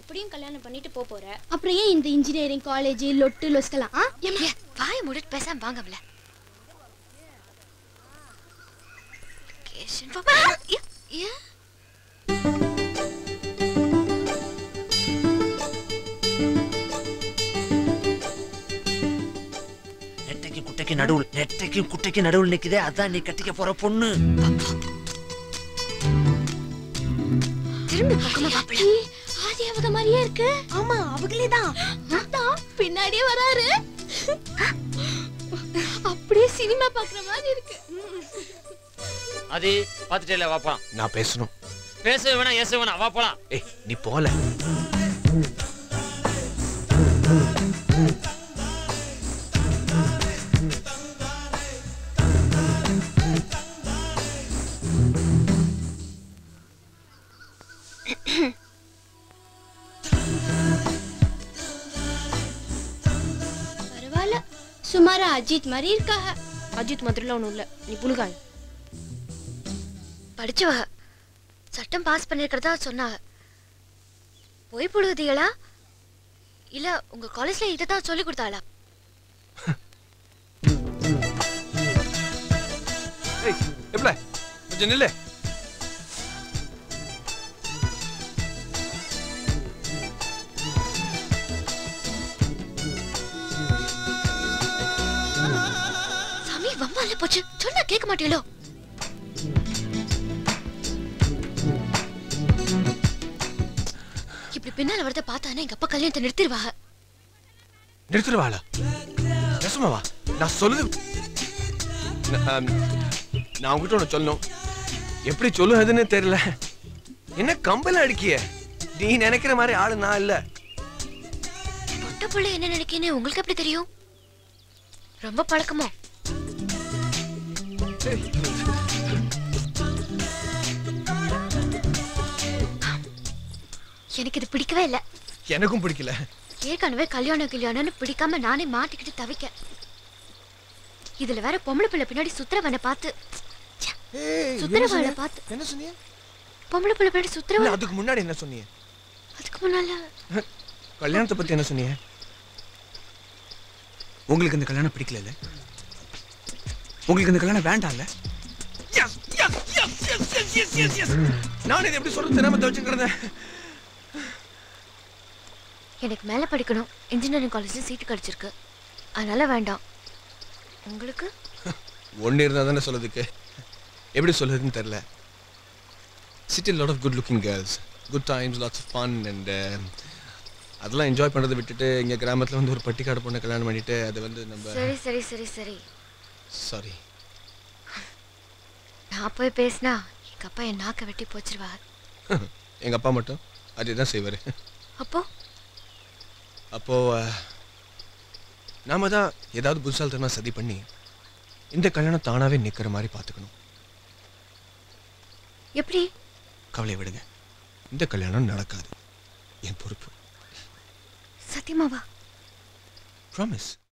எப்படியும் கல்யாணம் பண்ணிட்டு போக போற அப்புறம் ஏன் இந்த இன்ஜினியரிங் காலேஜ் லொட்டு லொஸ்கலாம் ஆ ஏம்மா? வாய மூடிட்டு பேசாம வாங்கம்ல Location for- ஆ, ஏ- ஏ? நெட்டைக்கு குட்டைக்கு நடுவுல நெட்டைக்கு குட்டைக்கு நடுவுல நிக்குதே அதான் நீ கட்டிக்க போற பொண்ணு திரும்பி பக்கமா வாப்பிள ஏய், ஆதி அவங்க மாதிரியே இருக்கு ஆமா அவங்களே தான் அதான் பின்னாடியே வராரு அப்படியே சினிமா பாக்குற மாதிரி இருக்கு அது பாத்துட்டே வா போலாம் நான் பேசணும் பேச வேணாம் ஏச வேணாம் வா போலாம் ஏய் நீ போல பரவாயில்ல சுமாரா அஜித் மாதிரி இருக்காக அஜித் மாதிரிலாம் ஒன்றும் இல்லை நீ புழுகாது படிச்சவ சட்டம் பாஸ் பண்ணிருக்கிறதா சொன்னாங்க போய் புழுகுதீங்களா இல்ல உங்க காலேஜ்ல இதை தான் சொல்லி கொடுத்தாளா ஏய் எப்பல கொஞ்சம் நில்லு சாமி வம்பால போச்சு சொன்னா கேட்க மாட்டீங்களோ இப்படி பின்னால வரத பார்த்தானே எங்க அப்பா கல்யாணத்தை நிறுத்திடுவாங்க நிறுத்துருவாளா நெசமாவா நான் சொல்லுது ந- ஆம், நான் உங்ககிட்ட ஒன்று சொல்லணும் எப்படி சொல்லுறதுன்னு தெரியல என்ன கம்பல அடிக்கிய நீ நினைக்கிற மாதிரி ஆளு நான் இல்ல பொட்ட புள்ள என்ன நினைக்கேன்னு உங்களுக்கு எப்படி தெரியும் ரொம்ப பழக்கமோ எனக்கு இது பிடிக்கவே இல்லை எனக்கும் பிடிக்கல ஏற்கனவே கல்யாணம் கல்யாணம்னு பிடிக்காம நானே மாட்டிக்கிட்டு தவிக்க இதுல வேற பொம்பளை பிள்ளை பின்னாடி சுத்துறவனை பார்த்து ச்சே, சுத்துறவளை பார்த்து என்ன சொன்னீங்க பொம்பளை பிள்ளை பின்னாடி இல்ல, சுத்துறவன் அதுக்கு முன்னாடி என்ன சொன்னீங்க அதுக்கு முன்னால கல்யாணத்தை பத்தி என்ன சொன்னீங்க உங்களுக்கு இந்த கல்யாணம் பிடிக்கல உங்களுக்கு இந்த கல்யாணம் வேண்டாம்ல yes yes yes yes yes yes yes yes நான் இதை எப்படி சொல்றது தெரியாம தவிச்சுக்கிறத எனக்கு மேல படிக்கணும் இன்ஜினியரிங் காலேஜ்ல சீட்டு கிடைச்சிருக்கு அதனால வேண்டாம் உங்களுக்கு ஒன்று இருந்தால் தானே சொல்லுறதுக்கு எப்படி சொல்லுறதுன்னு தெரில city lot of good looking girls good times lots of fun and அதெல்லாம் என்ஜாய் பண்ணுறதை விட்டுட்டு இங்கே கிராமத்தில் வந்து ஒரு பட்டிக்காடு பொண்ணை கல்யாணம் பண்ணிட்டு அது வந்து நம்ம சரி சரி சரி சரி சாரி நான் போய் பேசினா எங்க அப்பா என் நாக்க வெட்டி போச்சிருவார் எங்கள் அப்பா மட்டும் அதே தான் செய்வார் அப்போ அப்போது நாம தான் ஏதாவது புதுசால்தனமாக சதி பண்ணி இந்த கல்யாணம் தானாகவே நிற்கிற மாதிரி பார்த்துக்கணும் எப்படி கவலையை விடுங்க இந்த கல்யாணம் நடக்காது என் பொறுப்பு சத்தியமாவா ப்ராமிஸ்